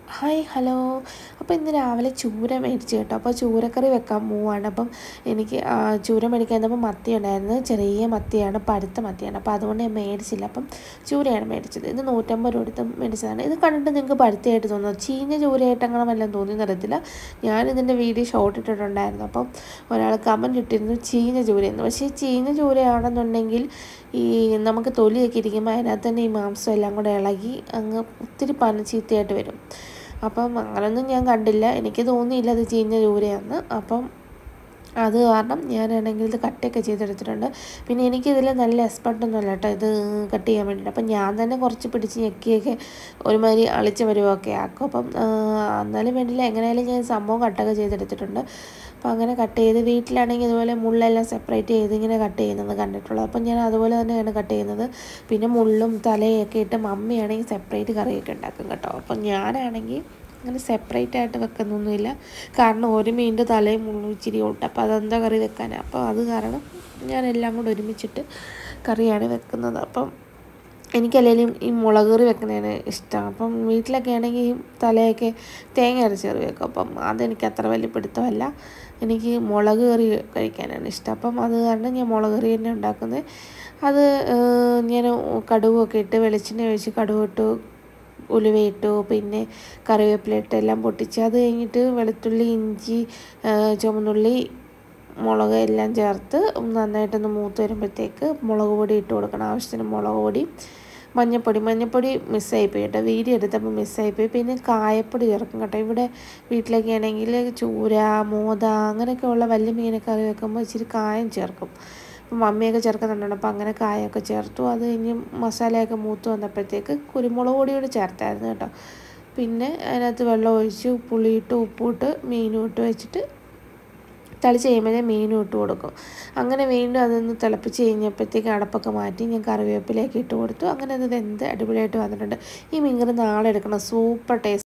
hi hello അപ്പോൾ ഇന്ന് രാവിലെ ചൂര മേടിച്ചു കേട്ടോ അപ്പോൾ ചൂരക്കറി വെക്കാൻ പോവാണ് അപ്പം എനിക്ക് ആ, ചൂര മേടിക്കാൻ വന്നപ്പോൾ മത്തി ഉണ്ടായിരുന്നു ചെറിയ മത്തിയാണ് പഴുത്ത മത്തിയാണ് അപ്പോൾ അതുകൊണ്ട് ഞാൻ മേടിച്ചില്ല അപ്പം ചൂരയാണ് മേടിച്ചത് ഇത് നൂറ്റമ്പത് രൂപ കൊടുത്ത് മേടിച്ചതാണ് ഇത് കണ്ടിട്ട് നിങ്ങൾക്ക് പഴുത്തയായിട്ട് തോന്നുന്നു ചീഞ്ഞ ചൂരയായിട്ട് അങ്ങനെ വല്ലതും തോന്നിയെന്ന് അറിയത്തില്ല ഞാൻ ഇതിൻ്റെ വീഡിയോ ഷോർട്ട് ഇട്ടിട്ടുണ്ടായിരുന്നു അപ്പം ഒരാൾ കമൻറ്റ് ഇട്ടിരുന്നു ചീഞ്ഞ ചൂരയെന്ന് പക്ഷേ ഈ ചീഞ്ഞ ചൂരയാണെന്നുണ്ടെങ്കിൽ ഈ നമുക്ക് തൊലിയൊക്കെ ഇരിക്കുമ്പോൾ അതിനകത്ത് തന്നെ ഈ മാംസം എല്ലാം കൂടെ ഇളകി അങ്ങ് ഒത്തിരി പന ചീത്തയായിട്ട് വരും അപ്പം അങ്ങനൊന്നും ഞാൻ കണ്ടില്ല എനിക്ക് തോന്നിയില്ല അത് ചീഞ്ഞ ചൂരയാന്ന് അപ്പം അത് കാരണം ഞാനാണെങ്കിൽ ഇത് കട്ടൊക്കെ ചെയ്തെടുത്തിട്ടുണ്ട് പിന്നെ എനിക്കിതിൽ നല്ല എക്സ്പെർട്ടൊന്നും അല്ല കേട്ടോ ഇത് കട്ട് ചെയ്യാൻ വേണ്ടിയിട്ട് അപ്പം ഞാൻ തന്നെ കുറച്ച് പിടിച്ച് ഞെക്കിയൊക്കെ ഒരുമാതിരി അളിച്ച വരുവൊക്കെ ആക്കും അപ്പം ആ, എന്നാലും വേണ്ടിയില്ല എങ്ങനെയായാലും ഞാൻ സംഭവം കട്ടൊക്കെ ചെയ്തെടുത്തിട്ടുണ്ട് അപ്പം അങ്ങനെ കട്ട് ചെയ്ത് വീട്ടിലാണെങ്കിൽ ഇതുപോലെ മുള്ളെല്ലാം സെപ്പറേറ്റ് ചെയ്ത് ഇങ്ങനെ കട്ട് ചെയ്യുന്നത് കണ്ടിട്ടുള്ളത് അപ്പം ഞാൻ അതുപോലെ തന്നെയാണ് കട്ട് ചെയ്യുന്നത് പിന്നെ മുള്ളും തലയൊക്കെ ഇട്ട് മമ്മിയാണെങ്കിൽ സെപ്പറേറ്റ് കറിയൊക്കെ ഉണ്ടാക്കും കേട്ടോ അപ്പം ഞാനാണെങ്കിൽ അങ്ങനെ സെപ്പറേറ്റ് ആയിട്ട് വെക്കുന്നൊന്നുമില്ല കാരണം ഒരു മീനിൻ്റെ തലയും മുള്ളും ഇച്ചിരി ഉണ്ട് അപ്പോൾ അതെന്താ കറി വെക്കാനാണ് അപ്പോൾ അത് കാരണം ഞാൻ എല്ലാം കൂടെ ഒരുമിച്ചിട്ട് കറിയാണ് വെക്കുന്നത് അപ്പം എനിക്കല്ലെങ്കിലും ഈ മുളക് കറി വെക്കുന്നതാണ് ഇഷ്ടം അപ്പം വീട്ടിലൊക്കെ ആണെങ്കിൽ ഈ തലയൊക്കെ തേങ്ങ അരച്ച് കറി വെക്കും അപ്പം അതെനിക്ക് അത്ര വലിയ പിടുത്തമല്ല എനിക്ക് മുളക് കറി കഴിക്കാനാണ് ഇഷ്ടം അപ്പം അത് കാരണം ഞാൻ മുളക് കറി തന്നെ ഉണ്ടാക്കുന്നത് അത് ഏഹ്, ഞാൻ കടുകൊക്കെ ഇട്ട് വെളിച്ചെണ്ണ ഒഴിച്ച് കടുക് ഇട്ടു ഉലുവയിട്ടു പിന്നെ കറിവേപ്പില ഇട്ട് എല്ലാം പൊട്ടിച്ച് അത് കഴിഞ്ഞിട്ട് വെളുത്തുള്ളി ഇഞ്ചി ഏഹ്, ചുവന്നുള്ളി മുളക് എല്ലാം ചേർത്ത് നന്നായിട്ടൊന്ന് മൂത്ത് വരുമ്പോഴത്തേക്ക് മുളക് പൊടി ഇട്ട് കൊടുക്കണം ആവശ്യത്തിന് മുളക് പൊടി മഞ്ഞപ്പൊടി മഞ്ഞപ്പൊടി മിസ്സായിപ്പോയി കേട്ടോ വീഡിയോ എടുത്തപ്പോൾ മിസ്സായിപ്പോയി പിന്നെ കായപ്പൊടി ചേർക്കും കേട്ടോ ഇവിടെ വീട്ടിലൊക്കെ ആണെങ്കിൽ ചൂര മോത അങ്ങനെയൊക്കെ ഉള്ള വലിയ മീനൊക്കെ കറി വെക്കുമ്പോൾ ഇച്ചിരി കായം ചേർക്കും അപ്പം മമ്മിയൊക്കെ ചേർക്കുന്നുണ്ട് അപ്പോൾ അങ്ങനെ കായൊക്കെ ചേർത്തു അത് കഴിഞ്ഞ് മസാലയൊക്കെ മൂത്ത് വന്നപ്പോഴത്തേക്ക് കുരുമുളക് പൊടി കൂടി ചേർത്തായിരുന്നു കേട്ടോ പിന്നെ അതിനകത്ത് വെള്ളം ഒഴിച്ച് പുളിയിട്ട് ഉപ്പിട്ട് മീനും ഇട്ട് വെച്ചിട്ട് തളിച്ച് കഴിയുമ്പോഴേ മീനും ഇട്ട് കൊടുക്കും അങ്ങനെ വീണ്ടും അതൊന്ന് തിളപ്പിച്ച് കഴിഞ്ഞപ്പോഴത്തേക്ക് അടപ്പൊക്കെ മാറ്റി ഞാൻ കറിവേപ്പിലേക്ക് ഇട്ട് കൊടുത്തു അങ്ങനെ അത് വെന്ത് അടിപൊളിയായിട്ട് വന്നിട്ടുണ്ട് ഈ മീൻകറി നാളെ എടുക്കണം സൂപ്പർ ടേസ്റ്റ്